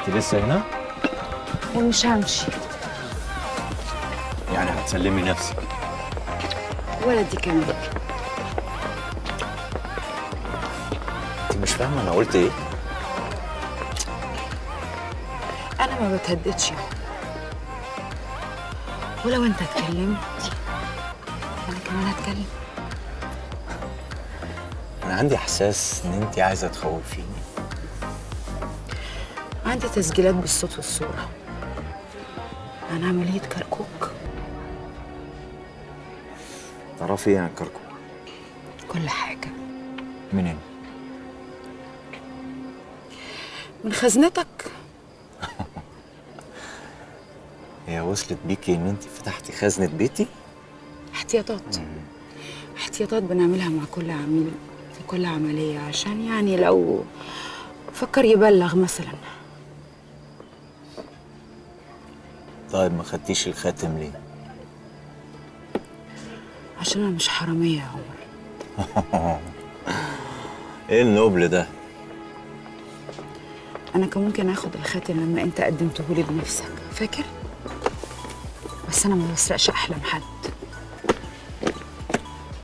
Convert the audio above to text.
انت لسه هنا ومش همشي يعني هتسلمي نفسك ولا دي كمان انت مش فاهمه انا قلت ايه انا ما بتهددش ولو انت اتكلمت انا كمان هتكلم انا عندي احساس ان انت عايزه تخوفيني عندي تسجيلات بالصوت والصورة عن عملية كركوك تعرفي ايه عن كركو كل حاجة منين من خزنتك هي وصلت بيكي ان انت فتحتي خزنه بيتي احتياطات احتياطات بنعملها مع كل عميل في كل عملية عشان يعني لو فكر يبلغ مثلا طيب ما خدتيش الخاتم ليه عشان انا مش حرامية يا عمر ايه النبل ده انا كان ممكن اخد الخاتم لما انت قدمته لي بنفسك فاكر بس انا ما بسرقش احلام حد